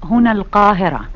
هنا القاهرة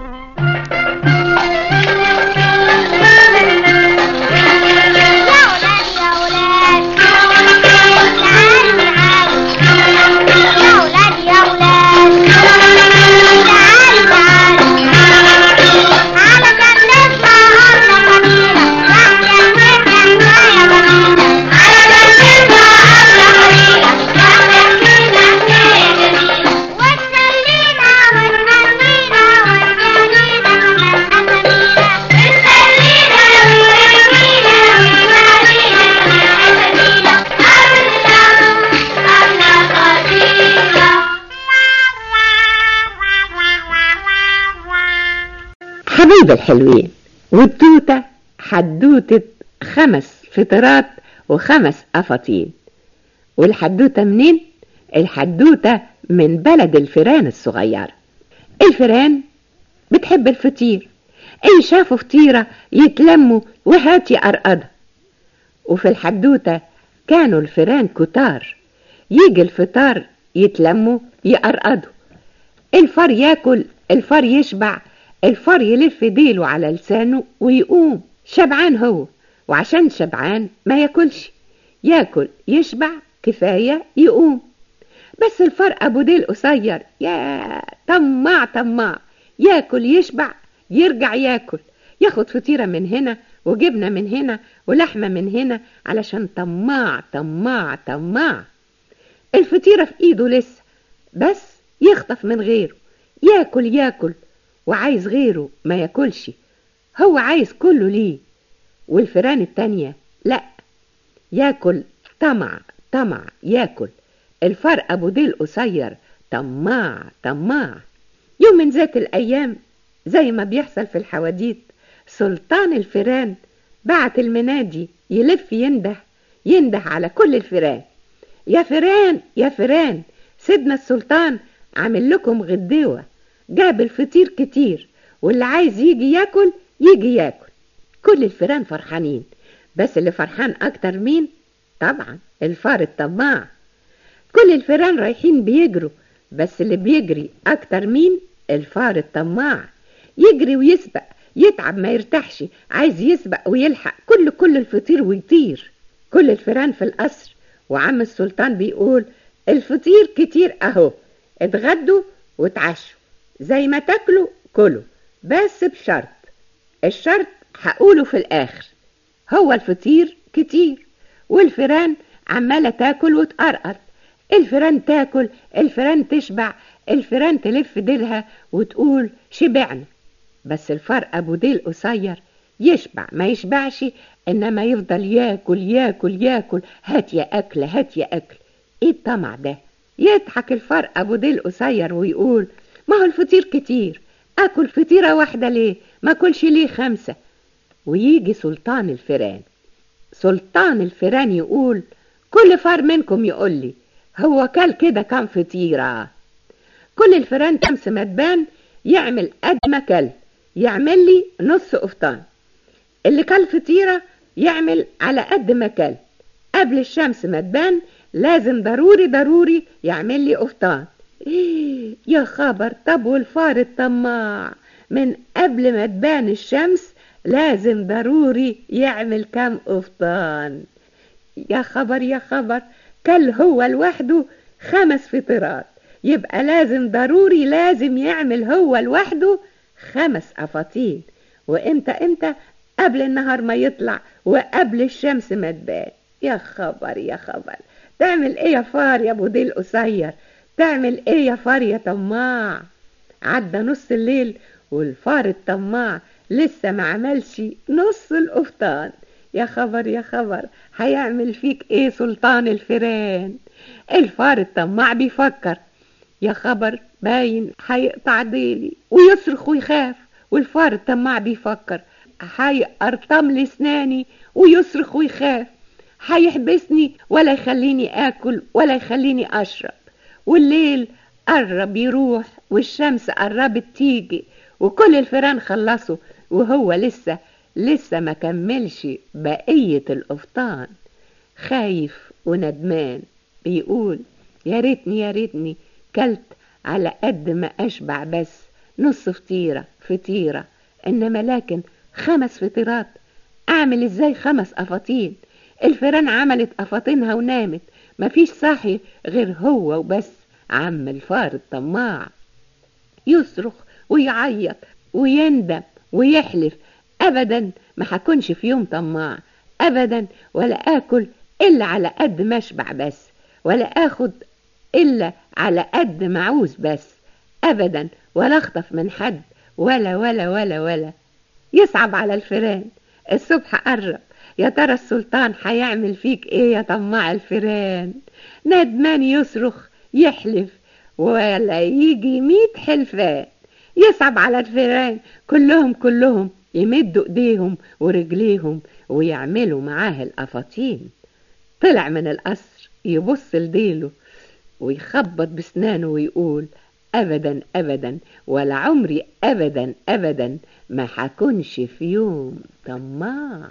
حبايب الحلوين والتوتة حدوتة خمس فطرات وخمس أفاطين والحدوتة منين؟ الحدوتة من بلد الفيران الصغيرة الفيران بتحب الفطير إن شافوا فطيرة يتلموا وهاتي أرقدها وفي الحدوتة كانوا الفيران كتار يجي الفطار يتلموا يقرقدوا الفار ياكل الفار يشبع الفار يلف ديله على لسانه ويقوم شبعان هو وعشان شبعان ما ياكلش ياكل يشبع كفاية يقوم بس الفار أبو ديل قصير يا طماع طماع ياكل يشبع يرجع ياكل ياخد فطيرة من هنا وجبنة من هنا ولحمة من هنا علشان طماع طماع طماع الفطيرة في ايده لسه بس يخطف من غيره ياكل ياكل وعايز غيره ما ياكلش هو عايز كله ليه والفيران التانية لا ياكل طمع طمع ياكل الفار ابو ديل قصير طماع طماع يوم من ذات الايام زي ما بيحصل في الحواديت سلطان الفيران بعت المنادي يلف ينده ينده على كل الفيران يا فيران يا فيران سيدنا السلطان عامل لكم غدوة جاب الفطير كتير واللي عايز يجي ياكل يجي ياكل كل الفيران فرحانين بس اللي فرحان اكتر مين طبعا الفار الطماع كل الفيران رايحين بيجروا بس اللي بيجري اكتر مين الفار الطماع يجري ويسبق يتعب ما يرتاحش عايز يسبق ويلحق كل كل الفطير ويطير كل الفيران في القصر وعم السلطان بيقول الفطير كتير اهو اتغدوا واتعشوا زي ما تاكلوا كلوا بس بشرط الشرط هقوله في الاخر هو الفطير كتير والفيران عمالة تاكل وتقرقر الفيران تاكل الفيران تشبع الفيران تلف ديلها وتقول شبعنا بس الفار ابو ديل قصير يشبع ما يشبعش انما يفضل ياكل ياكل ياكل هات يا اكل هات يا اكل ايه الطمع ده يضحك الفار ابو ديل قصير ويقول ما هو الفطير كتير اكل فطيره واحده ليه ما اكلش ليه خمسه ويجي سلطان الفيران سلطان الفيران يقول كل فار منكم يقول لي هو كل كده كام فطيره كل الفيران تمس ما تبان يعمل قد ما كل يعمل لي نص قفطان اللي كل فطيره يعمل على قد ما كل قبل الشمس ما تبان لازم ضروري ضروري يعمل لي قفطان إيه يا خبر طب والفار الطماع من قبل ما تبان الشمس لازم ضروري يعمل كام قفطان يا خبر يا خبر كل هو لوحده خمس فطرات يبقى لازم ضروري لازم يعمل هو لوحده خمس أفاطين وإمتى إمتى قبل النهار ما يطلع وقبل الشمس ما تبان يا خبر يا خبر تعمل ايه يا فار يا ابو ديل قصير تعمل ايه يا فار يا طماع عدى نص الليل والفار الطماع لسه ما عملش نص القفطان يا خبر يا خبر هيعمل فيك ايه سلطان الفيران الفار الطماع بيفكر يا خبر باين هيقطع ديلي ويصرخ ويخاف والفار الطماع بيفكر هيقرطم لي اسناني ويصرخ ويخاف هيحبسني ولا يخليني اكل ولا يخليني اشرب والليل قرب يروح والشمس قربت تيجي وكل الفيران خلصوا وهو لسه لسه ما كملش بقية القفطان خايف وندمان بيقول يا ريتني يا ريتني كلت على قد ما اشبع بس نص فطيرة فطيرة إنما لكن خمس فطيرات أعمل إزاي خمس أفاطين الفيران عملت أفاطينها ونامت مفيش صاحي غير هو وبس عم الفار الطماع يصرخ ويعيط ويندم ويحلف أبدا ما هكونش في يوم طماع أبدا ولا آكل إلا على قد ما أشبع بس ولا آخد إلا على قد ما أعوز بس أبدا ولا أخطف من حد ولا ولا ولا ولا يصعب على الفيران الصبح قرب يا ترى السلطان هيعمل فيك ايه يا طماع الفيران ندمان يصرخ يحلف ولا يجي ميت حلفان يصعب على الفيران كلهم كلهم يمدوا ايديهم ورجليهم ويعملوا معاه الافاطين طلع من القصر يبص لديله ويخبط بسنانه ويقول ابدا ابدا ولا عمري ابدا ابدا ما حكونش في يوم طماع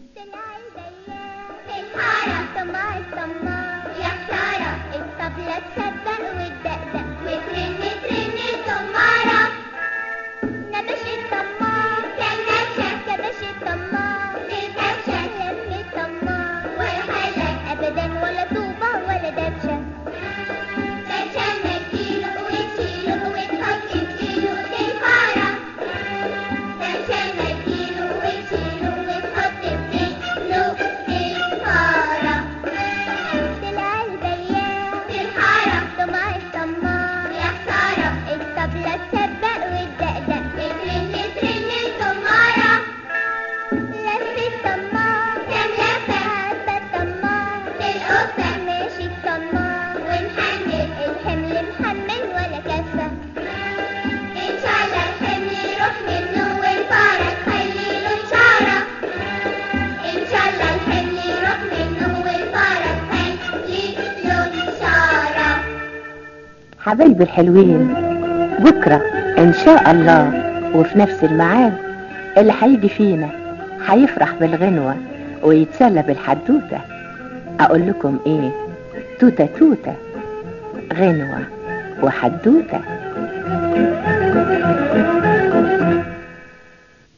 طماع الطماع يا خسارة الطبلة تصدق وتدقدق وترن ترن الطمارة نبش الطماع كان نبشة كبش الطماع الكبشة لف الطماع والحلق أبدا ولا طوبة ولا دبشة دبشة نجيله وتشيله وتحط تشيله تنفارة دبشة نجيله وتشيله وتحط تشيله تنفارة طلع البياع في الحارة طمع الطماع يا خسارة الطبلة تسبق وتدقدق ترن ترن الطمارة لف الطماع كام لفة هبة الطماع القفة ماشي الطماع ونحمل الحمل محمل ولا كفة إن شاء الله الحمل يروح منه والفارة تخليله إشارة إن شاء الله الحمل يروح منه والفارة تخليله إشارة حبايبي الحلوين بكرة إن شاء الله وفي نفس الميعاد اللي هيجي فينا هيفرح بالغنوة ويتسلى بالحدوتة أقول لكم إيه توتة توتة غنوة وحدوتة